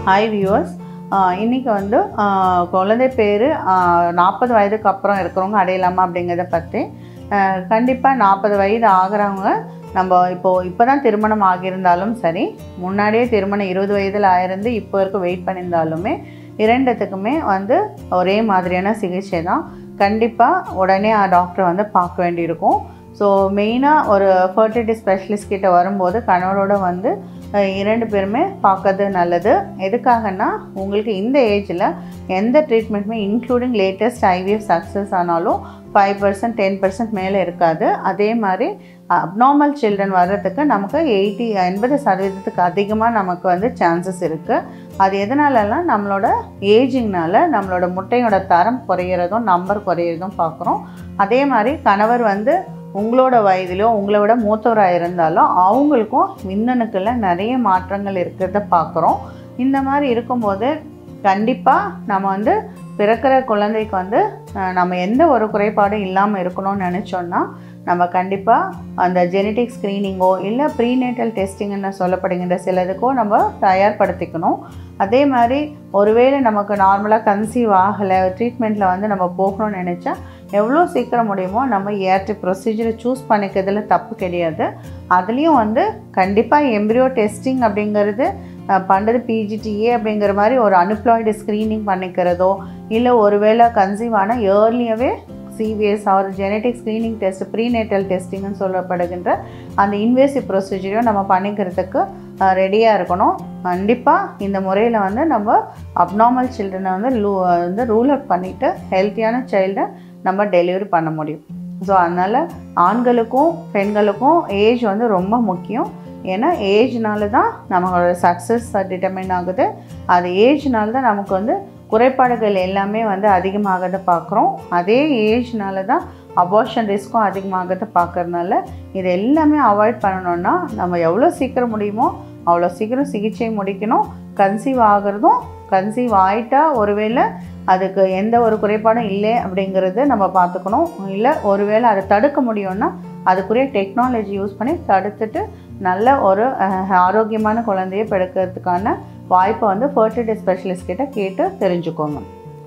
hi viewers இன்றைக்கி வந்து ஆஹ், குழந்தை பேர் நாற்பது வயதுக்கு அப்புறம் இருக்கிறவங்க அடையலாமா அப்படிங்கிறத பற்றி கண்டிப்பாக நாற்பது வயது ஆகிறவங்க நம்ம இப்போது இப்போ தான் திருமணம் ஆகியிருந்தாலும் சரி முன்னாடியே திருமணம் இருபது வயதில் ஆயிருந்து இப்போ இருக்க வெயிட் பண்ணியிருந்தாலுமே இரண்டுத்துக்குமே வந்து ஒரே மாதிரியான சிகிச்சை தான் கண்டிப்பாக உடனே டாக்டர் வந்து பார்க்க வேண்டியிருக்கும் ஸோ மெயினாக ஒரு ஃபர்டிலிட்டி ஸ்பெஷலிஸ்ட் கிட்ட வரும்போது கணவரோட வந்து அஹ், இரண்டு பேருமே பார்க்கறது நல்லது எதுக்காகன்னா உங்களுக்கு இந்த ஏஜில் எந்த ட்ரீட்மெண்ட்டுமே இன்க்ளூடிங் லேட்டஸ்ட் ஐவிஎஃப் சக்ஸஸ் ஆனாலும் ஃபைவ் பர்சன்ட் டென் பர்சன்ட் மேலே இருக்காது அதே மாதிரி அப்நார்மல் சில்ட்ரன் வர்றதுக்கு நமக்கு எயிட்டி எண்பது சதவீதத்துக்கு அதிகமாக நமக்கு வந்து சான்சஸ் இருக்குது அது எதனாலலாம் நம்மளோட ஏஜிங்னால நம்மளோட முட்டையோட தரம் குறையிறதும் நம்பர் குறையிறதும் பார்க்குறோம் அதே மாதிரி கணவர் வந்து உங்களோட வயதிலோ உங்களை விட மூத்தவராக இருந்தாலும் அவங்களுக்கும் விந்தணுக்களில் நிறைய மாற்றங்கள் இருக்கிறத பார்க்குறோம் இந்த மாதிரி இருக்கும்போது கண்டிப்பாக நம்ம வந்து பிறக்கிற குழந்தைக்கு வந்து அஹ், நம்ம எந்த ஒரு குறைபாடும் இல்லாமல் இருக்கணும்னு நினச்சோன்னா நம்ம கண்டிப்பாக அந்த ஜெனட்டிக் ஸ்க்ரீனிங்கோ இல்லை ப்ரீநேட்டல் டெஸ்டிங்னு சொல்லப்படுகின்ற சிலதுக்கோ நம்ம தயார்படுத்திக்கணும் அதே மாதிரி ஒருவேளை நமக்கு நார்மலாக கன்சீவ் ஆகலை ட்ரீட்மெண்ட்டில் வந்து நம்ம போகணும்னு நினச்சா எவ்வளோ சீக்கிரம் முடியுமோ நம்ம ஏற்ற ப்ரொசீஜரை சூஸ் பண்ணிக்கிறதுல தப்பு கிடையாது அதுலேயும் வந்து கண்டிப்பாக எம்ப்ரியோ டெஸ்டிங் அப்படிங்கிறது அஹ், பண்ணுறது பிஜிடிஏ அப்படிங்கிற மாதிரி ஒரு அன்எம்ப்ளாய்டு ஸ்க்ரீனிங் பண்ணிக்கிறதோ இல்லை ஒருவேளை கன்சீவ் ஆனால் ஏர்லியாகவே CVS or genetic screening test prenatal டெஸ்டிங்னு சொல்லப்படுகின்ற அந்த இன்வேசிவ் ப்ரொசீஜரையும் நம்ம பண்ணிக்கிறதுக்கு ரெடியாக இருக்கணும் கண்டிப்பாக இந்த முறையில் வந்து நம்ம அப்நார்மல் சில்ட்ரனை வந்து லூ வந்து ரூல் அவுட் பண்ணிவிட்டு ஹெல்த்தியான சைல்டை நம்ம டெலிவரி பண்ண முடியும் ஸோ அதனால் ஆண்களுக்கும் பெண்களுக்கும் ஏஜ் வந்து ரொம்ப முக்கியம் ஏன்னா ஏஜ்னால தான் நம்மளோட சக்ஸஸ் டிட்டர்மைன் ஆகுது அது ஏஜ்னால தான் நமக்கு வந்து குறைபாடுகள் எல்லாமே வந்து அதிகமாகதை பார்க்குறோம் அதே ஏஜ்னால தான் அபார்ஷன் ரிஸ்க்கும் அதிகமாகதை பார்க்கறதுனால இது எல்லாமே அவாய்ட் பண்ணணும்னா நம்ம எவ்வளோ சீக்கிரம் முடியுமோ அவ்வளோ சீக்கிரம் சிகிச்சை முடிக்கணும் கன்சீவ் ஆகிறதும் கன்சீவ் ஆயிட்டா ஒருவேளை அதுக்கு எந்த ஒரு குறைபாடும் இல்லை அப்படிங்கிறது நம்ம பார்த்துக்கணும் இல்லை ஒருவேளை அதை தடுக்க முடியும்னா அதுக்குரிய டெக்னாலஜி யூஸ் பண்ணி தடுத்துட்டு நல்ல ஒரு அஹ், ஆரோக்கியமான குழந்தையை பெடுக்கிறதுக்கான வாய்ப்பை வந்து ஃபர்டிலிட்டி ஸ்பெஷலிஸ்ட் கிட்ட கேட்டு தெரிஞ்சுக்கோங்க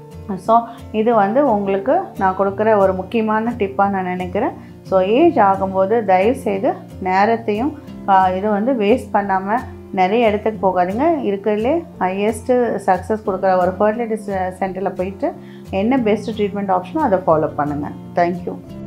ஸோ இது வந்து உங்களுக்கு நான் கொடுக்குற ஒரு முக்கியமான டிப்பாக நான் நினைக்கிறேன் ஸோ ஏஜ் ஆகும்போது தயவுசெய்து நேரத்தையும் ஆஹ், இது வந்து வேஸ்ட் பண்ணாமல் நிறைய இடத்துக்கு போகாதீங்க இருக்கிறதுலே ஹையஸ்ட்டு சக்ஸஸ் கொடுக்குற ஒரு ஃபர்டிலிட்டி சென்டரில் போயிட்டு என்ன பெஸ்ட் ட்ரீட்மெண்ட் ஆப்ஷனோ அதை ஃபாலோ பண்ணுங்கள் தேங்க்யூ